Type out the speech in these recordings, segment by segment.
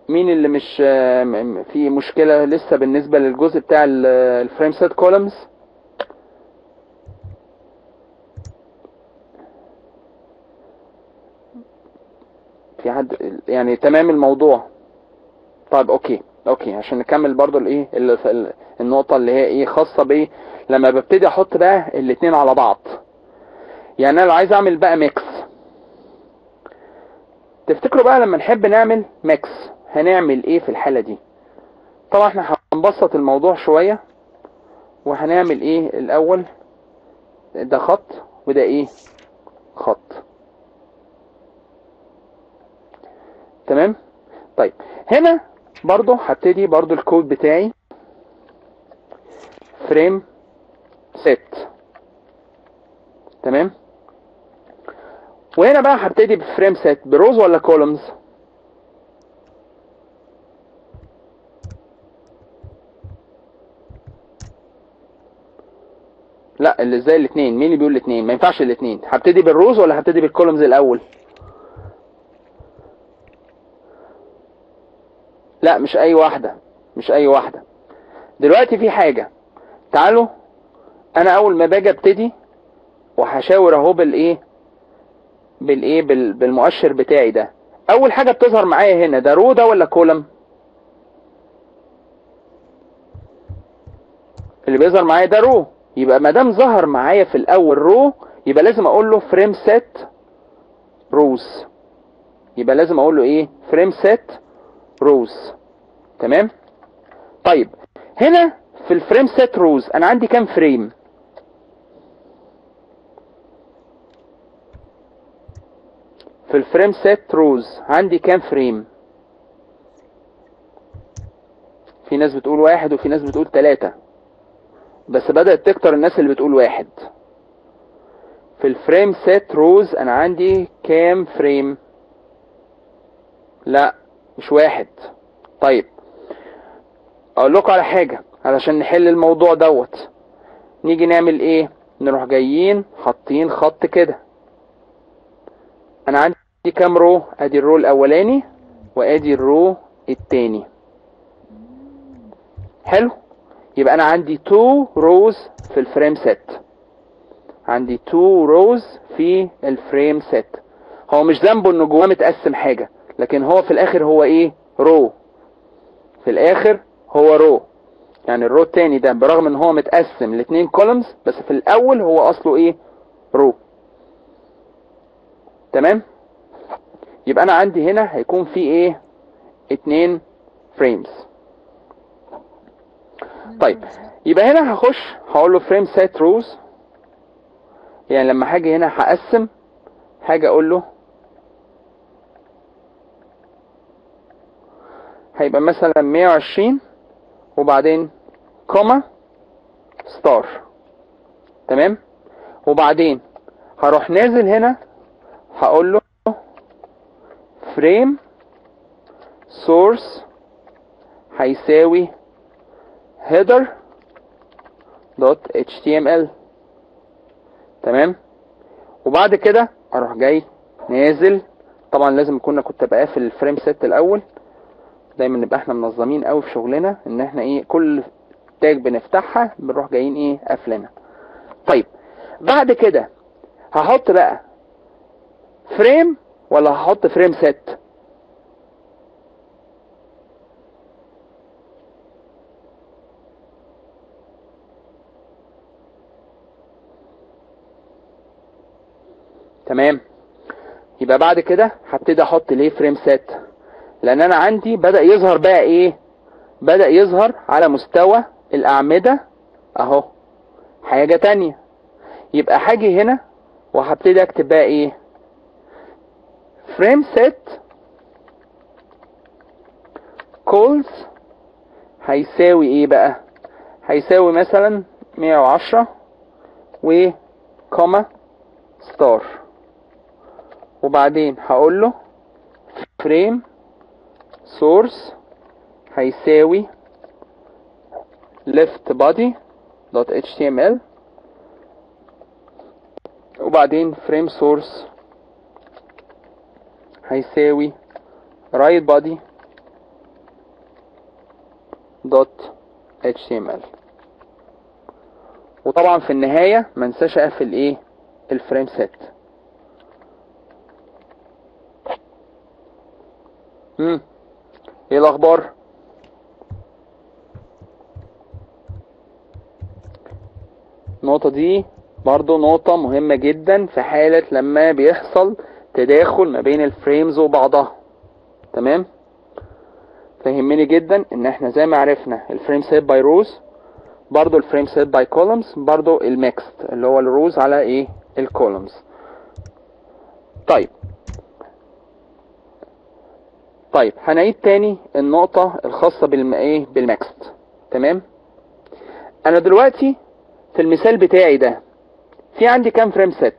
مين اللي مش آه، م- م- في مشكلة لسه بالنسبة للجزء بتاع الفريم سيت كولمز في حد يعني تمام الموضوع طيب اوكي اوكي عشان نكمل برضو الايه ال- ال- النقطة اللي هي ايه خاصة بايه لما ببتدي احط بقى الاتنين على بعض يعني انا لو عايز اعمل بقى ميكس تفتكروا بقى لما نحب نعمل ميكس هنعمل ايه في الحالة دي طبعا احنا هنبسط الموضوع شوية وهنعمل ايه الاول ده خط وده ايه خط تمام طيب هنا برضو هبتدي برضو الكود بتاعي فريم سيت تمام وهنا بقى هبتدي بفريم سيت بروز ولا كولومز لا اللي ازاي الاثنين مين اللي بيقول الاثنين ما ينفعش الاثنين هبتدي بالروز ولا هبتدي بالكولومز الاول لا مش اي واحده مش اي واحده دلوقتي في حاجه تعالوا انا اول ما باجي ابتدي وهشاور اهو بالايه بالايه بال... بالمؤشر بتاعي ده اول حاجه بتظهر معايا هنا ده رو ده ولا كولم اللي بيظهر معايا ده رو يبقى ما دام ظهر معايا في الاول رو يبقى لازم اقول له فريم سيت روز يبقى لازم اقول له ايه فريم سيت روز تمام طيب هنا في الفريم سيت روز انا عندي كام فريم في الفريم سيت روز عندي كام فريم في ناس بتقول واحد وفي ناس بتقول تلاتة بس بدأت تكتر الناس اللي بتقول واحد في الفريم سيت روز انا عندي كام فريم لا مش واحد طيب اقول لكم على حاجة علشان نحل الموضوع دوت نيجي نعمل ايه نروح جايين حاطين خط كده انا عندي كام رو ادي الرو الاولاني وادي الرو التاني حلو يبقى انا عندي 2 روز في الفريم سيت عندي 2 روز في الفريم سيت هو مش ذنبه انه جواه متقسم حاجه لكن هو في الاخر هو ايه رو في الاخر هو رو يعني الرو التاني ده برغم ان هو متقسم لاتنين كولمز بس في الاول هو اصله ايه رو تمام يبقى انا عندي هنا هيكون في ايه اتنين فريمز طيب يبقى هنا هخش هقول له فريم سيت روز يعني لما هاجي هنا هقسم هاجي اقول له هيبقى مثلا 120 وبعدين كوما ستار تمام وبعدين هروح نازل هنا هقول له فريم سورس هيساوي header دوت html تمام وبعد كده اروح جاي نازل طبعا لازم كنا كنت بقفل الفريم سيت الاول دايما نبقى احنا منظمين قوي في شغلنا ان احنا ايه كل تاج بنفتحها بنروح جايين ايه قافلينها طيب بعد كده هحط بقى فريم ولا هحط فريم سيت تمام يبقى بعد كده هبتدي احط ليه فريم سيت لان انا عندي بدأ يظهر بقى ايه بدأ يظهر على مستوى الاعمدة اهو حاجة تانية يبقى هاجي هنا وهبتدي اكتب بقى ايه فريم سيت كولز هيساوي ايه بقى هيساوي مثلا 110 و كوما ستار وبعدين هقول له فريم سورس هيساوي left body دوت html وبعدين فريم سورس هيساوي right body دوت html وطبعا في النهاية ما انساش اقفل ايه الفريم سيت امم ايه الاخبار النقطة دي برضو نقطة مهمة جدا في حالة لما بيحصل تداخل ما بين الفريمز وبعضها تمام فيهمني جدا ان احنا زي ما عرفنا الفريم سيت باي روز برضو الفريم سيت باي كولومز برضو الميكست اللي هو الروز على ايه الكولومز طيب طيب هنعيد تاني النقطة الخاصة بالم ايه بالميكست تمام انا دلوقتي في المثال بتاعي ده في عندي كام فريم سيت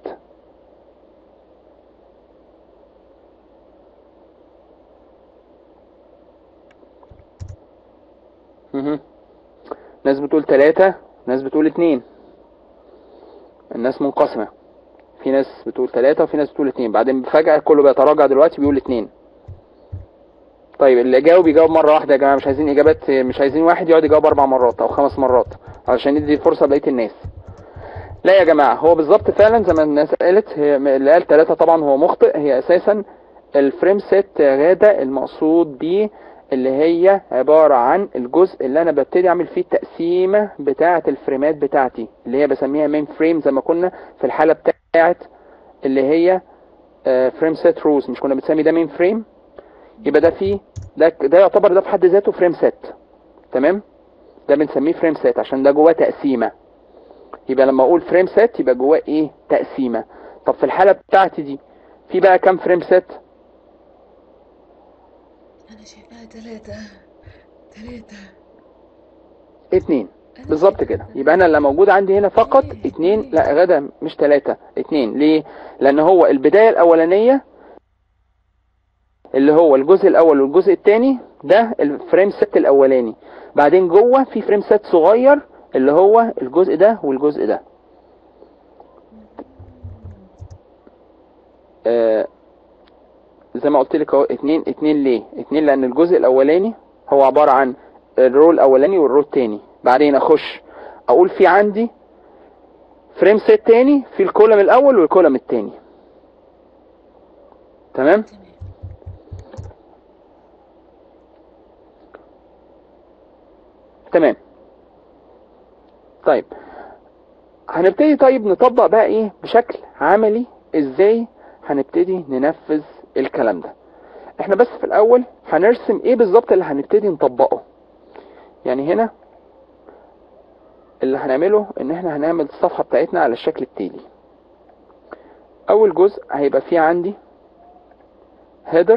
مهم. ناس بتقول تلاتة ناس بتقول اتنين الناس منقسمة في ناس بتقول تلاتة وفي ناس بتقول اتنين بعدين فجأة كله بيتراجع دلوقتي بيقول اتنين طيب اللي جاوب يجاوب مرة واحدة يا جماعة مش عايزين إجابات مش عايزين واحد يقعد يجاوب أربع مرات أو خمس مرات علشان ندي فرصة لبقية الناس لا يا جماعة هو بالظبط فعلا زي ما الناس قالت هي اللي قال تلاتة طبعا هو مخطئ هي أساسا الفريم سيت غادة المقصود بيه اللي هي عبارة عن الجزء اللي انا ببتدي اعمل فيه التقسيمة بتاعة الفريمات بتاعتي اللي هي بسميها مين فريم زي ما كنا في الحالة بتاعة اللي هي فريم سيت روز مش كنا بنسمي ده مين فريم يبقى ده فيه ده ده يعتبر ده في حد ذاته فريم سيت تمام ده بنسميه فريم سيت عشان ده جواه تقسيمة يبقى لما اقول فريم سيت يبقى جواه ايه تقسيمة طب في الحالة بتاعتي دي في بقى كام فريم سيت أنا شايفاها تلاتة تلاتة اتنين أنا بالظبط شايفاها كده يبقى انا اللي موجود عندي هنا فقط اتنين لا غدا مش تلاتة اتنين ليه لان هو البداية الاولانية اللي هو الجزء الاول والجزء الثاني ده الفريم سيت الاولاني بعدين جوه في فريم سيت صغير اللي هو الجزء ده والجزء ده آه زي ما قلت لك اهو اتنين اتنين ليه اتنين لان الجزء الاولاني هو عبارة عن الرو الاولاني والرو التاني بعدين اخش اقول في عندي فريم سيت تاني في الكولم الاول والكولم التاني تمام تمام تمام طيب هنبتدي طيب نطبق بقى ايه بشكل عملي ازاي هنبتدي ننفذ الكلام ده احنا بس في الاول هنرسم ايه بالظبط اللي هنبتدي نطبقه يعني هنا اللي هنعمله ان احنا هنعمل الصفحة بتاعتنا على الشكل التالي اول جزء هيبقى فيه عندي header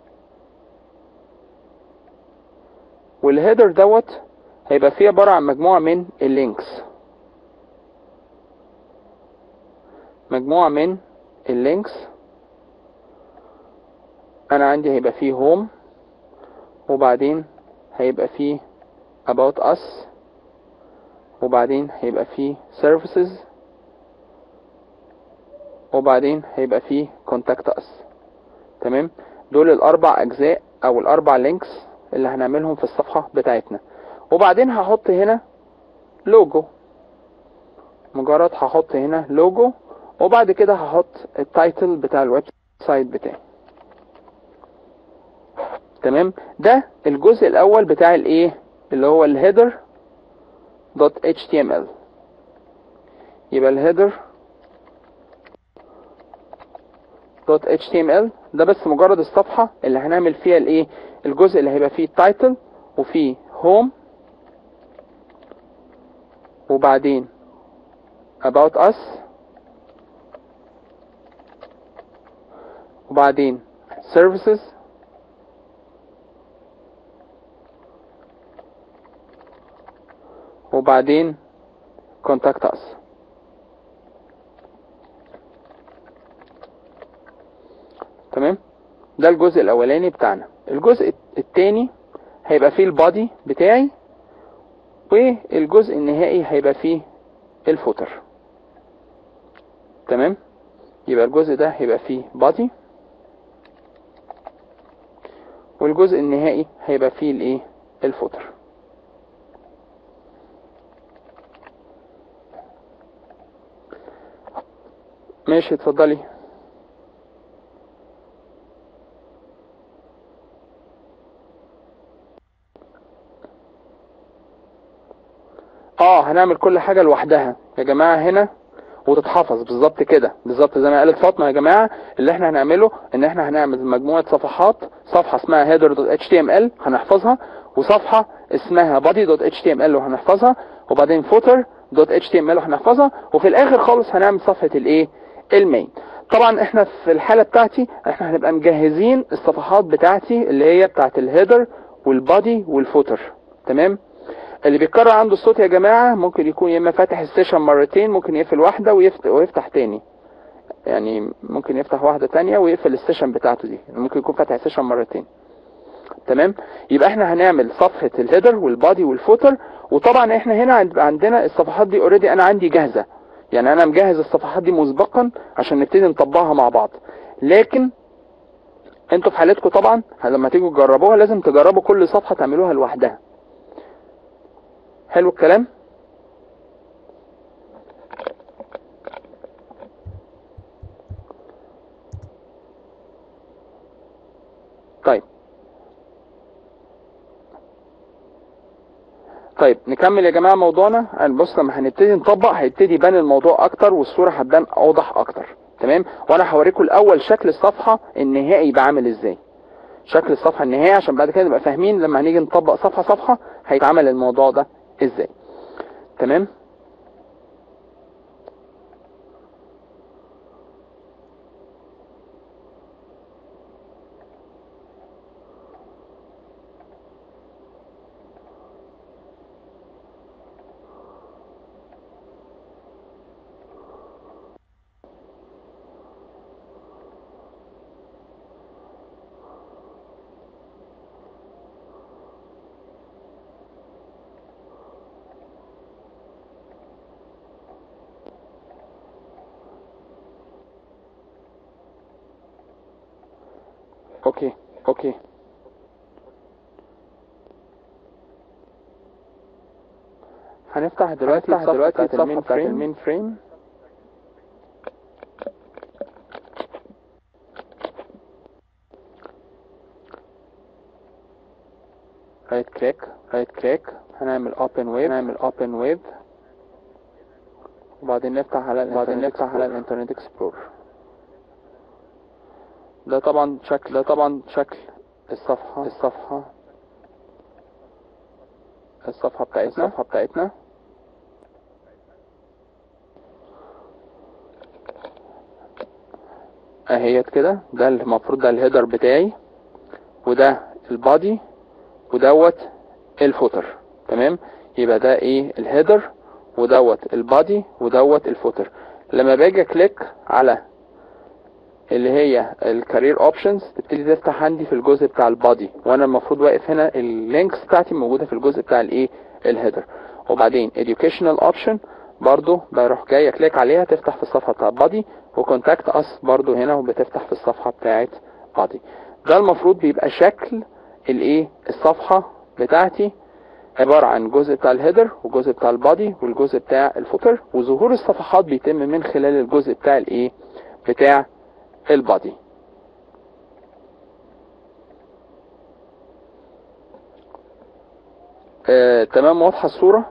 والهيدر دوت هيبقى فيه عبارة عن مجموعة من اللينكس مجموعة من اللينكس انا عندي هيبقى فيه هوم وبعدين هيبقى فيه about us وبعدين هيبقى فيه services وبعدين هيبقى فيه contact us تمام دول الاربع اجزاء او الاربع لينكس اللي هنعملهم في الصفحة بتاعتنا وبعدين هحط هنا لوجو مجرد هحط هنا لوجو وبعد كده هحط التايتل بتاع الويب سايت بتاعي تمام ده الجزء الاول بتاع الايه اللي هو الهيدر دوت html يبقى الهيدر دوت html ده بس مجرد الصفحة اللي هنعمل فيها الايه الجزء اللي هيبقى فيه تايتل وفيه هوم وبعدين about us وبعدين services وبعدين contact us تمام ده الجزء الاولاني بتاعنا الجزء التاني هيبقى فيه البادي بتاعي والجزء النهائي هيبقى فيه الفوتر تمام يبقى الجزء ده هيبقى فيه بادي والجزء النهائي هيبقى فيه الايه الفوتر ماشي اتفضلي اه هنعمل كل حاجة لوحدها يا جماعة هنا وتتحفظ بالظبط كده بالظبط زي ما قالت فاطمة يا جماعة اللي احنا هنعمله ان احنا هنعمل مجموعة صفحات صفحة اسمها header.html هنحفظها وصفحة اسمها body.html وهنحفظها وبعدين footer.html وهنحفظها وفي الاخر خالص هنعمل صفحة الايه المين طبعا احنا في الحالة بتاعتي احنا هنبقى مجهزين الصفحات بتاعتي اللي هي بتاعت الهيدر والبادي والفوتر تمام اللي بيتكرر عنده الصوت يا جماعة ممكن يكون يا اما فاتح السيشن مرتين ممكن يقفل واحدة ويفتح, ويفتح تاني يعني ممكن يفتح واحدة تانية ويقفل السيشن بتاعته دي ممكن يكون فاتح السيشن مرتين تمام يبقى احنا هنعمل صفحة الهيدر والبادي والفوتر وطبعا احنا هنا هيبقى عندنا الصفحات دي اوريدي انا عندي جاهزة يعني انا مجهز الصفحات دي مسبقا عشان نبتدي نطبقها مع بعض لكن انتوا في حالتكم طبعا لما تيجوا تجربوها لازم تجربوا كل صفحة تعملوها لوحدها حلو الكلام طيب طيب نكمل يا جماعة موضوعنا بص لما هنبتدي نطبق هيبتدي يبان الموضوع اكتر والصورة هتبان اوضح اكتر تمام وانا هوريكم الاول شكل الصفحة النهائي يبقى عامل ازاي شكل الصفحة النهائي عشان بعد كده نبقى فاهمين لما هنيجي نطبق صفحة صفحة هيتعمل الموضوع ده ازاي تمام اوكي اوكي هنفتح دلوقتي هنفتح دلوقتي الصفحة الصفحة بتاعت بتاعت المين فريم رايت كليك رايت كليك هنعمل open web هنعمل open web وبعدين نفتح على وبعدين الانترنت نفتح على الانترنت اكسبلور ده طبعا شكل ده طبعا شكل الصفحة الصفحة الصفحة بتاعتنا الصفحة بتاعتنا اهيت كده ده المفروض ده الهيدر بتاعي وده البادي ودوت الفوتر تمام يبقى ده ايه الهيدر ودوت البادي ودوت الفوتر لما باجي كليك على اللي هي الكارير اوبشنز تبتدي تفتح عندي في الجزء بتاع البادي وانا المفروض واقف هنا اللينكس بتاعتي موجوده في الجزء بتاع الايه الهيدر وبعدين educational option برضو بروح جاي اكليك عليها تفتح في الصفحه بتاع بادي وكونتاكت اس برضو هنا وبتفتح في الصفحه بتاعت بادي ده المفروض بيبقى شكل الايه الصفحه بتاعتي عبارة عن جزء بتاع الهيدر والجزء بتاع البادي والجزء بتاع الفوتر وظهور الصفحات بيتم من خلال الجزء بتاع الايه بتاع البادي آه، تمام واضحة الصورة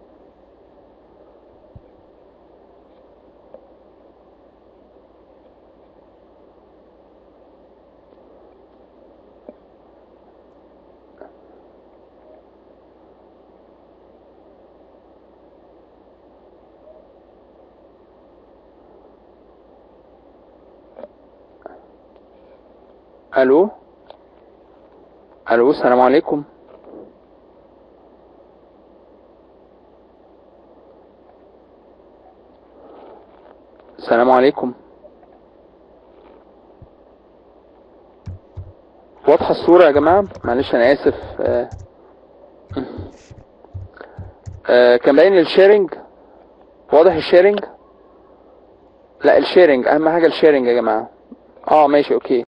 الو الو السلام عليكم السلام عليكم واضحة الصورة يا جماعة معلش انا اسف آه. آه كان باين الشيرنج واضح الشيرنج لا الشيرنج اهم حاجة الشيرنج يا جماعة اه ماشي اوكي